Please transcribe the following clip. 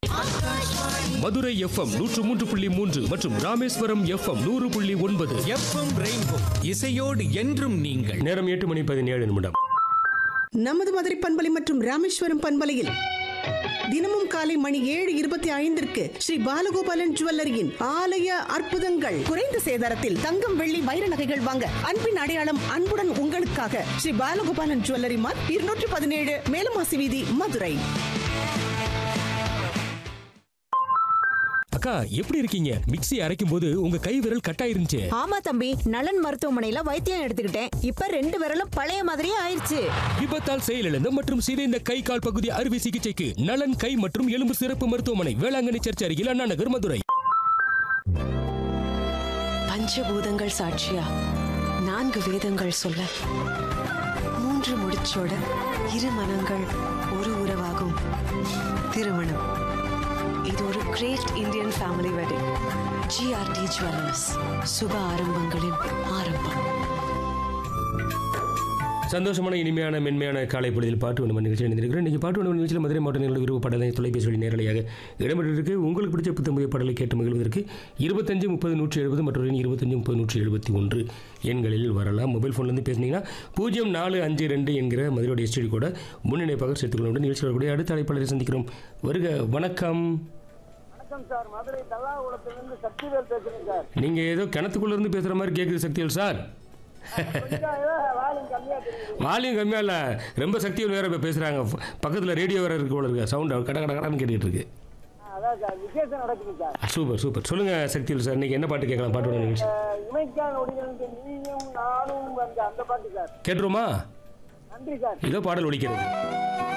Madurai FM நூற்று மூன்று புள்ளி மூன்று மற்றும் ராமேஸ்வரம் எஃப்எம் நூறு புள்ளி ஒன்பது எஃப்எம் ரெயின்போ இசையோடு என்றும் நீங்கள் நேரம் எட்டு மணி பதினேழு நிமிடம் நமது மதுரை பண்பலை மற்றும் ராமேஸ்வரம் பண்பலையில் தினமும் காலை மணி ஏழு இருபத்தி ஐந்திற்கு ஸ்ரீ பாலகோபாலன் ஜுவல்லரியின் ஆலய அற்புதங்கள் குறைந்த சேதாரத்தில் தங்கம் வெள்ளி வைர நகைகள் வாங்க அன்பின் அடையாளம் அன்புடன் உங்களுக்காக ஸ்ரீ பாலகோபாலன் ஜுவல்லரி மார்க் இருநூற்றி பதினேழு மேலமாசி வீதி மதுரை அக்கா எப்படி இருக்கீங்க மிக்ஸி அரைக்கும் போது உங்க கை விரல் கட்டாயிருந்துச்சு ஆமா தம்பி நலன் மருத்துவமனையில வைத்தியம் எடுத்துக்கிட்டேன் இப்ப ரெண்டு விரலும் பழைய மாதிரியே ஆயிருச்சு விபத்தால் செயலிழந்த மற்றும் சிதைந்த கை கால் பகுதி அறுவை சிகிச்சைக்கு நலன் கை மற்றும் எலும்பு சிறப்பு மருத்துவமனை வேளாங்கண்ணி சர்ச் அருகில் அண்ணா நகர் மதுரை பஞ்சபூதங்கள் சாட்சியா நான்கு வேதங்கள் சொல்ல மூன்று முடிச்சோட இரு மனங்கள் ஒரு உறவாகும் திருமணம் இது ஒரு great Indian family wedding GRT jewellers சுப ஆரம்பங்களின் ஆரம்பம் சந்தோஷமான இனிமையான மென்மையான காலை பொழுதில் பாட்டு ஒன்று நிகழ்ச்சி இணைந்திருக்கிறேன் இன்னைக்கு பாட்டு ஒன்று நிகழ்ச்சியில் மதுரை மாவட்ட நிகழ்வு விருப்ப பாடலை தொலைபேசி வழி நேரலையாக இடம்பெற்றிருக்கு உங்களுக்கு பிடிச்ச புத்தம் புதிய பாடலை கேட்டு மகிழ்வதற்கு இருபத்தஞ்சு முப்பது நூற்றி எழுபது மற்றொரு எண் இருபத்தஞ்சு முப்பது நூற்றி எழுபத்தி ஒன்று எண்களில் வரலாம் மொபைல் ஃபோன்லேருந்து பேசுனீங்கன்னா பூஜ்ஜியம் நாலு அஞ்சு ரெண்டு என்கிற மதுரையோட எஸ்டி கூட முன்னிணைப்பாக சேர்த்துக்கொள்ள நிகழ்ச்சியில் வரக்கூடிய அடுத்த அழைப்பாளரை சந்திக்கிறோம் வருக வணக்கம் வணக்கம் சார் மதுரை தல்லாகுளத்திலிருந்து சக்திவேல் பேசுறேன் சார் நீங்கள் ஏதோ கிணத்துக்குள்ள இருந்து பேசுகிற மாதிரி கேட்குது சக்திவேல் சார் கொஞ்சம் ஏதோ வால்யூம் கம்மியா தெரியுது வால்யூம் கம்மியாக இல்லை ரொம்ப சக்திவேல் வேற இப்போ பேசுகிறாங்க பக்கத்தில் ரேடியோ வேற இருக்கு போல இருக்கு சவுண்ட் கட கட கடன்னு கேட்டுக்கிட்டு இருக்கு அதான் சார் விசேஷம் நடக்குது சார் சூப்பர் சூப்பர் சொல்லுங்கள் சக்திவேல் சார் இன்னைக்கு என்ன பாட்டு கேட்கலாம் பாட்டோட நிகழ்ச்சி அஹ், இமைக்கா நொடிகள் நீயும் நானும் அந்த அந்த பாட்டு சார் கேட்டுருமா நன்றி சார் இதோ பாடல் ஒலிக்கிறது